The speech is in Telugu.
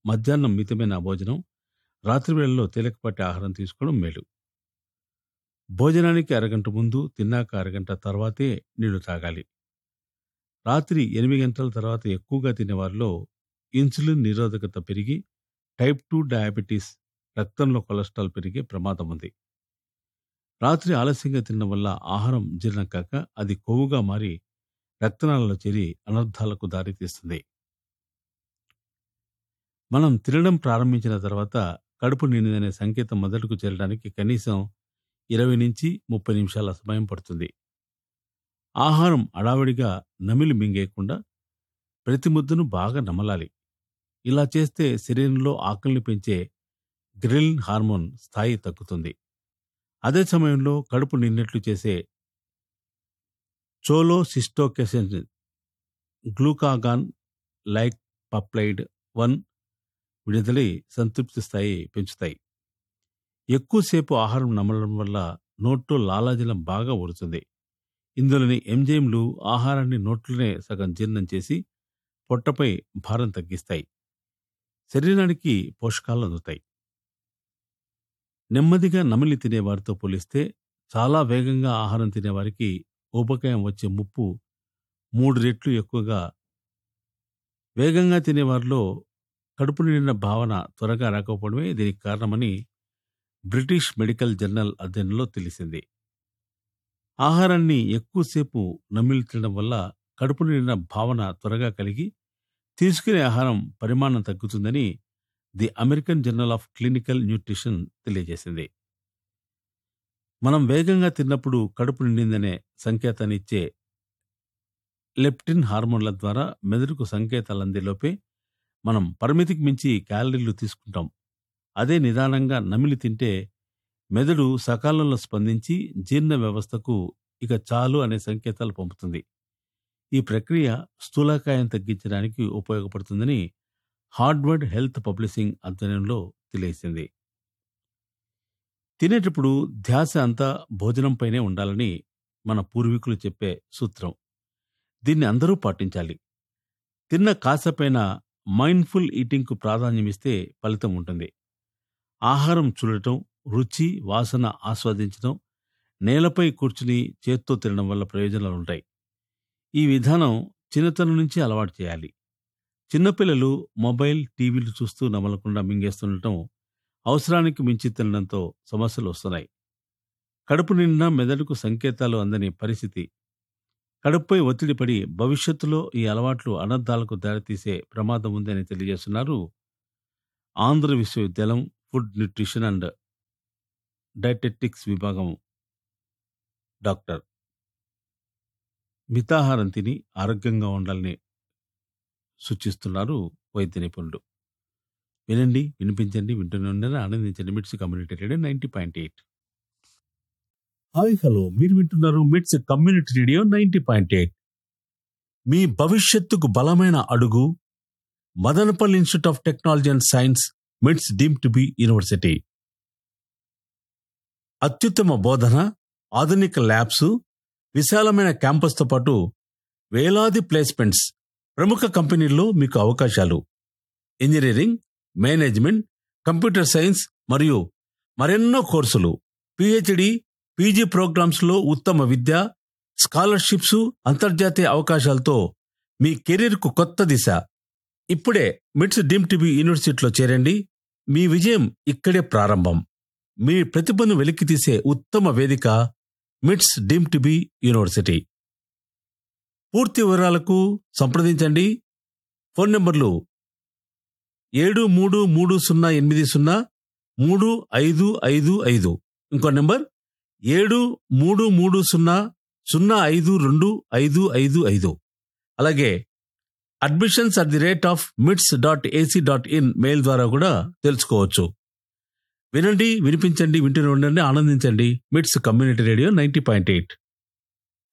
మధ్యాహ్నం మితమైన భోజనం రాత్రి వేళల్లో తేలికపాటి ఆహారం తీసుకోవడం మేలు భోజనానికి అరగంట ముందు తిన్నాక అరగంట తర్వాతే నీళ్లు తాగాలి రాత్రి ఎనిమిది గంటల తర్వాత ఎక్కువగా తినేవారిలో ఇన్సులిన్ నిరోధకత పెరిగి టైప్ టూ డయాబెటీస్ రక్తంలో కొలెస్ట్రాల్ పెరిగే ప్రమాదం ఉంది రాత్రి ఆలస్యంగా తినడం వల్ల ఆహారం జీర్ణం కాక అది కొవ్వుగా మారి రక్తనాళాల్లో చేరి అనర్థాలకు దారితీస్తుంది మనం తినడం ప్రారంభించిన తర్వాత కడుపు నిండిందనే సంకేతం మొదలుకు చేరడానికి కనీసం ఇరవై నుంచి ముప్పై నిమిషాల సమయం పడుతుంది ఆహారం అడావిడిగా నమిలి మింగేయకుండా ప్రతి ముద్దను బాగా నమలాలి ఇలా చేస్తే శరీరంలో ఆకలిని పెంచే గ్రిలిన్ హార్మోన్ స్థాయి తగ్గుతుంది అదే సమయంలో కడుపు నిన్నట్లు చేసే cholecystokinin glucagon like peptide one విడుదలై సంతృప్తి స్థాయి పెంచుతాయి ఎక్కువసేపు ఆహారం నమలడం వల్ల నోట్లో లాలాజలం బాగా ఊరుతుంది ఇందులోని ఎంజైమ్లు ఆహారాన్ని నోట్లోనే సగం జీర్ణం చేసి పొట్టపై భారం తగ్గిస్తాయి శరీరానికి పోషకాలు అందుతాయి నెమ్మదిగా నమిలి తినేవారితో పోలిస్తే చాలా వేగంగా ఆహారం తినేవారికి ఊబకాయం వచ్చే ముప్పు మూడు రెట్లు ఎక్కువగా వేగంగా తినేవారిలో కడుపు నిండిన భావన త్వరగా రాకపోవడమే దీనికి కారణమని బ్రిటిష్ మెడికల్ జర్నల్ అధ్యయనంలో తెలిసింది ఆహారాన్ని ఎక్కువసేపు నమిలి తినడం వల్ల కడుపు నిండిన భావన త్వరగా కలిగి తీసుకునే ఆహారం పరిమాణం తగ్గుతుందని the American journal of clinical nutrition తెలియజేసింది మనం వేగంగా తిన్నప్పుడు కడుపు నిండిందనే సంకేతాన్ని ఇచ్చే లెప్టిన్ హార్మోన్ల ద్వారా మెదడుకు సంకేతాలు అందేలోపే మనం పరిమితికి మించి క్యాలరీలు తీసుకుంటాం అదే నిదానంగా నమిలి తింటే మెదడు సకాలంలో స్పందించి జీర్ణ వ్యవస్థకు ఇక చాలు అనే సంకేతాలు పంపుతుంది ఈ ప్రక్రియ స్థూలకాయం తగ్గించడానికి ఉపయోగపడుతుందని హార్డ్వర్డ్ హెల్త్ పబ్లిషింగ్ అధ్యయనంలో తెలియసింది తినేటప్పుడు ధ్యాస అంతా భోజనంపైనే ఉండాలని మన పూర్వీకులు చెప్పే సూత్రం దీన్ని అందరూ పాటించాలి తిన్న కాసపైన మైండ్ఫుల్ ఈటింగ్కు ప్రాధాన్యమిస్తే ఫలితం ఉంటుంది ఆహారం చూడటం రుచి వాసన ఆస్వాదించడం నేలపై కూర్చుని చేత్తో తినడం వల్ల ప్రయోజనాలు ఉంటాయి ఈ విధానం చిన్నతనం నుంచి అలవాటు చేయాలి చిన్నపిల్లలు మొబైల్ టీవీలు చూస్తూ నమలకుండా మింగేస్తుండటం అవసరానికి మించి తినడంతో సమస్యలు వస్తున్నాయి కడుపు నిండా మెదడుకు సంకేతాలు అందని పరిస్థితి కడుపుపై ఒత్తిడి పడి భవిష్యత్తులో ఈ అలవాట్లు అనర్థాలకు దారితీసే ప్రమాదం ఉందని తెలియజేస్తున్నారు ఆంధ్ర విశ్వవిద్యాలయం ఫుడ్ న్యూట్రిషన్ అండ్ డైటెటిక్స్ విభాగం డాక్టర్ మితాహారం తిని ఆరోగ్యంగా ఉండాలని సూచిస్తున్నారు వైద్య నిపుణులు వినండి వినిపించండి వింటూనే ఉండండి ఆనందించండి MITS community radio ninety point eight hi hello మీరు వింటున్నారు MITS community radio ninety point eight మీ భవిష్యత్తుకు బలమైన అడుగు Madanapalle institute of technology and science MITS deemed to be university అత్యుత్తమ బోధన ఆధునిక ల్యాబ్స్ విశాలమైన క్యాంపస్తో పాటు వేలాది ప్లేస్మెంట్స్ ప్రముఖ కంపెనీల్లో మీకు అవకాశాలు ఇంజనీరింగ్ మేనేజ్మెంట్ కంప్యూటర్ సైన్స్ మరియు మరెన్నో కోర్సులు పిహెచ్డి పీజీ ప్రోగ్రామ్స్లో ఉత్తమ విద్య స్కాలర్షిప్స్ అంతర్జాతీయ అవకాశాలతో మీ కెరీర్కు కొత్త దిశ ఇప్పుడే మిట్స్ డీమ్ టీవీ యూనివర్సిటీలో చేరండి మీ విజయం ఇక్కడే ప్రారంభం మీ ప్రతిభను వెలికితీసే ఉత్తమ వేదిక మిట్స్ డీమ్ టీవీ యూనివర్సిటీ పూర్తి వివరాలకు సంప్రదించండి ఫోన్ నంబర్లు ఏడు మూడు మూడు సున్నా ఎనిమిది సున్నా మూడు ఐదు ఐదు ఐదు ఇంకో నెంబర్ ఏడు మూడు మూడు సున్నా సున్నా ఐదు రెండు ఐదు ఐదు ఐదు అలాగే admissions at the rate of MITS dot AC dot in mail ద్వారా కూడా తెలుసుకోవచ్చు వినండి వినిపించండి వింటూనే ఉండండి ఆనందించండి MITS community radio ninety point eight